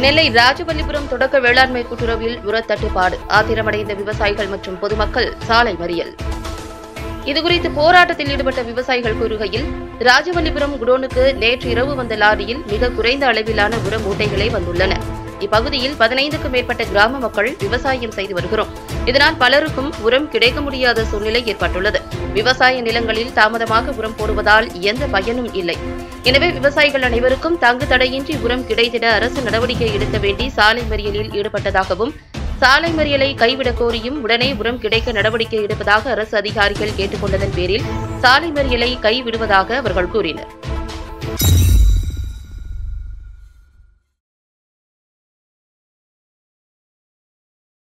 நெல்லை ராஜவல்லிபுரம் தொடக்க வேளாண்மை கூட்டுறவில் உரத் தட்டுப்பாடு ஆத்திரமடைந்த விவசாயிகள் மற்றும் பொதுமக்கள் சாலை மறியல் இதுகுறித்து போராட்டத்தில் ஈடுபட்ட விவசாயிகள் கூறுகையில் ராஜவல்லிபுரம் குடோனுக்கு நேற்று இரவு வந்த லாரியில் மிக குறைந்த அளவிலான உர மூட்டைகளே வந்துள்ளன இப்பகுதியில் பதினைந்துக்கும் மேற்பட்ட கிராம மக்கள் விவசாயம் செய்து வருகிறோம் இதனால் பலருக்கும் உரம் கிடைக்க முடியாத சூழ்நிலை ஏற்பட்டுள்ளது விவசாய நிலங்களில் தாமதமாக உரம் போடுவதால் எந்த பயனும் இல்லை எனவே விவசாயிகள் அனைவருக்கும் தங்கு தடையின்றி உரம் கிடைத்திட அரசு நடவடிக்கை எடுக்க வேண்டி சாலை மறியலில் ஈடுபட்டதாகவும் சாலை மறியலை கைவிடக் கோரியும் உடனே உரம் கிடைக்க நடவடிக்கை எடுப்பதாக அரசு அதிகாரிகள் கேட்டுக்கொண்டதன் பேரில் சாலை மறியலை கைவிடுவதாக அவர்கள் கூறினர்